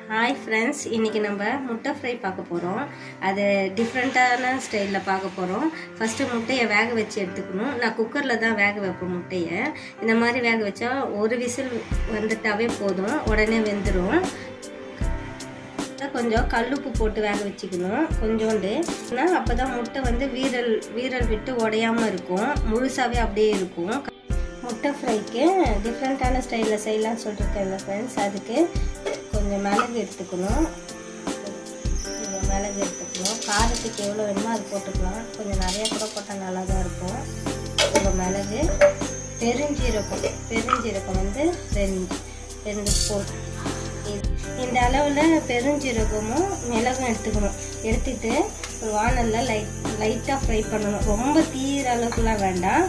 hi friends இன்றைக்கி நம்ம முட்டை ஃப்ரை பார்க்க போகிறோம் அது டிஃப்ரெண்ட்டான ஸ்டைலில் பார்க்க போகிறோம் ஃபஸ்ட்டு முட்டையை வேக வச்சு எடுத்துக்கணும் நான் குக்கரில் தான் வேக வைப்பேன் முட்டையை இந்த மாதிரி வேக வச்சா ஒரு விசில் வந்துட்டாவே போதும் உடனே வெந்துடும் கொஞ்சம் கல்லுப்பு போட்டு வேக வச்சுக்கணும் கொஞ்சோண்டு ஏன்னா அப்போ தான் முட்டை வந்து வீரல் வீரல் விட்டு உடையாமல் இருக்கும் முழுசாகவே அப்படியே இருக்கும் முட்டை ஃப்ரைக்கு டிஃப்ரெண்ட்டான ஸ்டைலில் செய்யலாம்னு சொல்லியிருக்கேன் ஃப்ரெண்ட்ஸ் அதுக்கு கொஞ்சம் மிளகு எடுத்துக்கணும் கொஞ்சம் மிளகு எடுத்துக்கணும் காரத்துக்கு எவ்வளோ வேணுமோ அது போட்டுக்கலாம் கொஞ்சம் நிறையா கூட போட்டால் நல்லா தான் இருக்கும் ஒரு மிளகு பெருஞ்சீரகம் பெருஞ்சீரகம் வந்து ரெண்டு ரெண்டு ஸ்பூன் இந்த அளவில் பெருஞ்சீரகமும் மிளகும் எடுத்துக்கணும் எடுத்துட்டு ஒரு வானலில் லைட் லைட்டாக ஃப்ரை பண்ணணும் ரொம்ப தீர அளவுக்குலாம் வேண்டாம்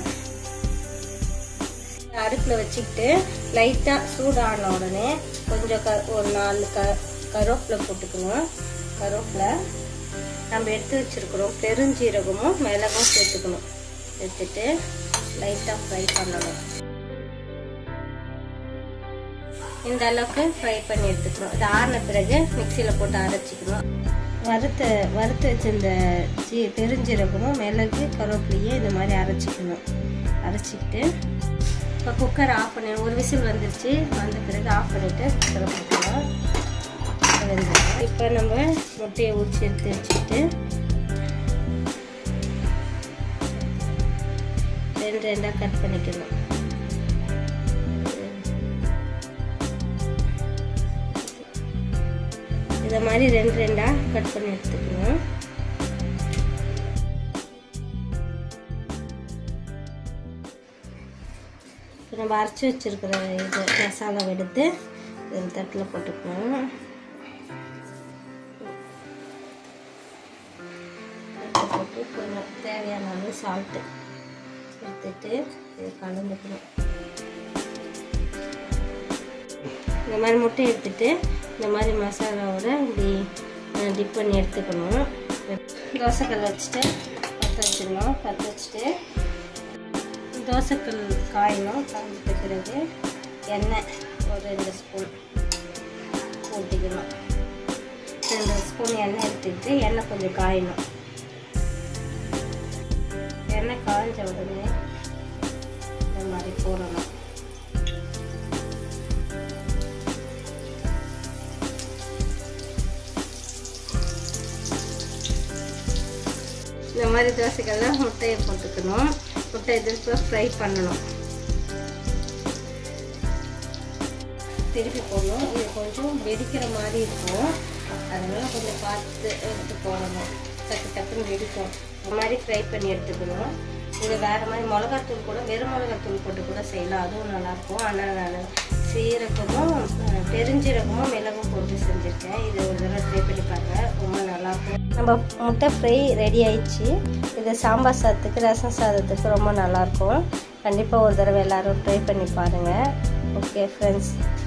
அடுப்பில் வச்சுக்கிட்டு லைட்டாக சூடான உடனே கொஞ்சம் க ஒரு நாலு க கருவேப்பிலை போட்டுக்கணும் கருவேப்பிலை நம்ம எடுத்து வச்சுருக்குறோம் பெருஞ்சீரகமும் மிளகும் சேர்த்துக்கணும் எடுத்துட்டு லைட்டாக ஃப்ரை பண்ணணும் இந்த அளவுக்கு ஃப்ரை பண்ணி எடுத்துக்கணும் இது ஆறின பிறகு மிக்சியில் போட்டு அரைச்சிக்கணும் வறுத்த வறுத்து வச்சிருந்த சீ பெருஞ்சீரகமும் மிளகு கருவேப்பிலையும் இந்த மாதிரி அரைச்சிக்கணும் அரைச்சிக்கிட்டு இப்போ குக்கர் ஆஃப் பண்ணி ஒரு விசில் வந்துருச்சு வந்த பிறகு ஆஃப் பண்ணிவிட்டு குக்கரை போட்டுக்கலாம் இப்போ நம்ம முட்டையை ஊற்றி எடுத்து வச்சுட்டு ரெண்டு ரெண்டாக கட் பண்ணிக்கணும் இதை மாதிரி ரெண்டு ரெண்டாக கட் பண்ணி எடுத்துக்கணும் இப்போ நம்ம அரைச்சி வச்சுருக்கிற இது மசாலாவை எடுத்து இந்த தட்டில் போட்டுக்கணும் போட்டு கொஞ்சம் தேவையான அளவு சால்ட்டு எடுத்துட்டு இது கலந்துக்கணும் இந்த மாதிரி முட்டை எடுத்துட்டு இந்த மாதிரி மசாலாவோட இப்படி டிப் பண்ணி எடுத்துக்கணும் தோசைக்கல் வச்சுட்டு பற்ற வச்சிடணும் பற்ற வச்சுட்டு தோசைக்கல் காயணும் காய்ஞ்சிட்ட பிறகு எண்ணெய் ஒரு ரெண்டு ஸ்பூன் ஊற்றிக்கணும் ரெண்டு ஸ்பூன் எண்ணெய் எடுத்துக்கிட்டு எண்ணெய் கொஞ்சம் காயணும் எண்ணெய் காய்ஞ்ச உடனே இந்த மாதிரி போடணும் இந்த மாதிரி தோசைக்கெல்லாம் முட்டையை போட்டுக்கணும் முட்டை எதிர்ப்பு ஃப்ரை பண்ணணும் திருப்பி போடணும் இது கொஞ்சம் வெடிக்கிற மாதிரி இருக்கும் அதனால் கொஞ்சம் பார்த்து எடுத்து போடணும் டக்கு டக்குன்னு வெடிக்கும் இந்த மாதிரி ஃப்ரை பண்ணி எடுத்துக்கணும் இது வேறு மாதிரி மிளகாத்தூள் கூட வெறும் மிளகாத்தூள் போட்டு கூட செய்யலாம் அதுவும் நல்லாயிருக்கும் ஆனால் நான் சீரகமும் பெருஞ்சீரகமும் மிளகும் போட்டு செஞ்சுருக்கேன் இது ஒரு தடவை ட்ரை பண்ணி பாருங்கள் ரொம்ப நல்லாயிருக்கும் நம்ம முட்டை ஃப்ரை ரெடி ஆயிடுச்சு இது சாம்பார் சாதத்துக்கு ரசம் சாதத்துக்கு ரொம்ப நல்லாயிருக்கும் கண்டிப்பாக ஒரு தடவை எல்லோரும் ட்ரை பண்ணி பாருங்கள் ஓகே ஃப்ரெண்ட்ஸ்